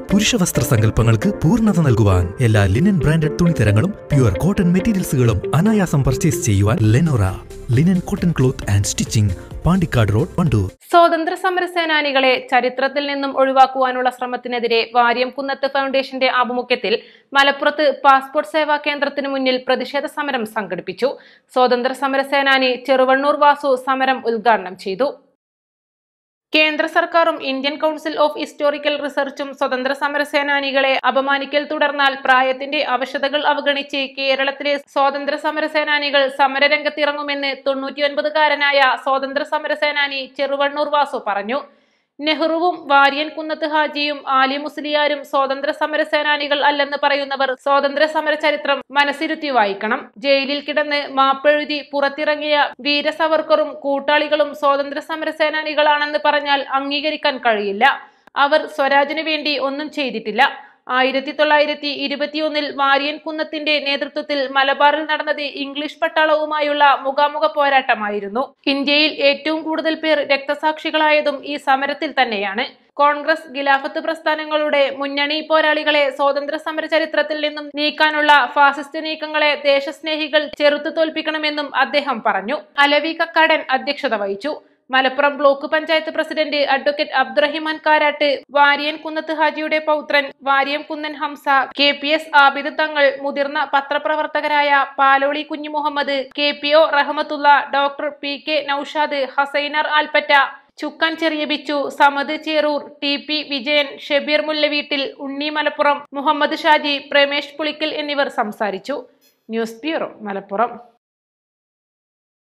പുരുഷ വസ്ത്ര സങ്കല്പങ്ങൾക്ക് പൂർണ്ണത നൽകുവാൻ എല്ലാ ലിനൻ ബ്രാൻഡഡ് തുണിത്തരങ്ങളും പ്യുവർ കോട്ടൺ മെറ്റീരിയൽസുകളും അനായാസം പർച്ചേസ് ചെയ്യുവാൻ Lenora linen cotton cloth and stitching Pandikkad road Wandoor സ്വാതന്ത്ര്യ സമര സേനാനികളെ ചരിത്രത്തിൽ നിന്നും ഒഴിവാക്കുവാനുള്ള ശ്രമത്തിനെതിരെ വാര്യം കുന്നത്ത് ഫൗണ്ടേഷന്റെ ആഭിമുഖ്യത്തിൽ മലപ്പുറത്ത് പാസ്പോർട്ട് സേവാ കേന്ദ്രത്തിന് മുന്നിൽ പ്രതിഷേധ സമരം സംഘടിപ്പിച്ചു സ്വാതന്ത്ര്യ സമര സേനാനി ചെറുവണ്ണൂർ വാസു സമരം ഉദ്ഘാടനം ചെയ്തു കേന്ദ്ര സർക്കാരും ഇന്ത്യൻ കൗൺസിൽ ഓഫ് ഹിസ്റ്റോറിക്കൽ റിസർച്ചും സ്വതന്ത്ര സമര സേനാനികളെ അപമാനിക്കൽ തുടർന്നാൽ പ്രായത്തിന്റെ അവശതകൾ അവഗണിച്ച് കേരളത്തിലെ സ്വാതന്ത്ര്യ സമര സേനാനികൾ സമരരംഗത്തിറങ്ങുമെന്ന് തൊണ്ണൂറ്റിയൊൻപതുകാരനായ സ്വാതന്ത്ര്യ സമര സേനാനി ചെറുവണ്ണൂർ വാസു പറഞ്ഞു നെഹ്റുവും വാര്യൻ കുന്നത്ത് ഹാജിയും ആലി മുസ്ലിയാരും സ്വാതന്ത്ര്യ സമര സേനാനികൾ അല്ലെന്ന് പറയുന്നവർ സ്വാതന്ത്ര്യ സമര ചരിത്രം മനസ്സിരുത്തി വായിക്കണം ജയിലിൽ കിടന്ന് മാപ്പെഴുതി പുറത്തിറങ്ങിയ വീര സവർക്കറും കൂട്ടാളികളും സ്വാതന്ത്ര്യ സമര സേനാനികളാണെന്ന് പറഞ്ഞാൽ അംഗീകരിക്കാൻ കഴിയില്ല അവർ സ്വരാജിനു വേണ്ടി ഒന്നും ചെയ്തിട്ടില്ല ആയിരത്തി തൊള്ളായിരത്തി ഇരുപത്തിയൊന്നിൽ വാര്യൻ കുന്നത്തിന്റെ നേതൃത്വത്തിൽ മലബാറിൽ നടന്നത് ഇംഗ്ലീഷ് പട്ടാളവുമായുള്ള മുഖാമുഖ പോരാട്ടമായിരുന്നു ഇന്ത്യയിൽ ഏറ്റവും കൂടുതൽ പേർ രക്തസാക്ഷികളായതും ഈ സമരത്തിൽ തന്നെയാണ് കോൺഗ്രസ് ഖിലാഫത്ത് പ്രസ്ഥാനങ്ങളുടെ മുന്നണി പോരാളികളെ സ്വാതന്ത്ര്യ സമര ചരിത്രത്തിൽ നിന്നും നീക്കാനുള്ള ഫാസിസ്റ്റ് നീക്കങ്ങളെ ദേശസ്നേഹികൾ ചെറുത്തു തോൽപ്പിക്കണമെന്നും അദ്ദേഹം പറഞ്ഞു അലവി കക്കാടൻ അധ്യക്ഷത വഹിച്ചു Malappuram block panchayat president advocate Abdurahiman Karat Variyan Kunnath ഹാജിയുടെ പൗത്രൻ Variyam Kunnan Hamsa K P S Abid Thangal മുതിർന്ന പത്രപ്രവർത്തകരായ Paloli Kunju Muhammad K P O Rahmathulla doctor P K Naushad Hasainar Alpatta Chukkan Cheriya Bichu Samad Cheroor T P Vijayan Shabeer Mullaveettil Unni Malappuram Muhammad Shaji Pramesh Pulikkal എന്നിവർ സംസാരിച്ചു ന്യൂസ് ബ്യൂറോ മലപ്പുറം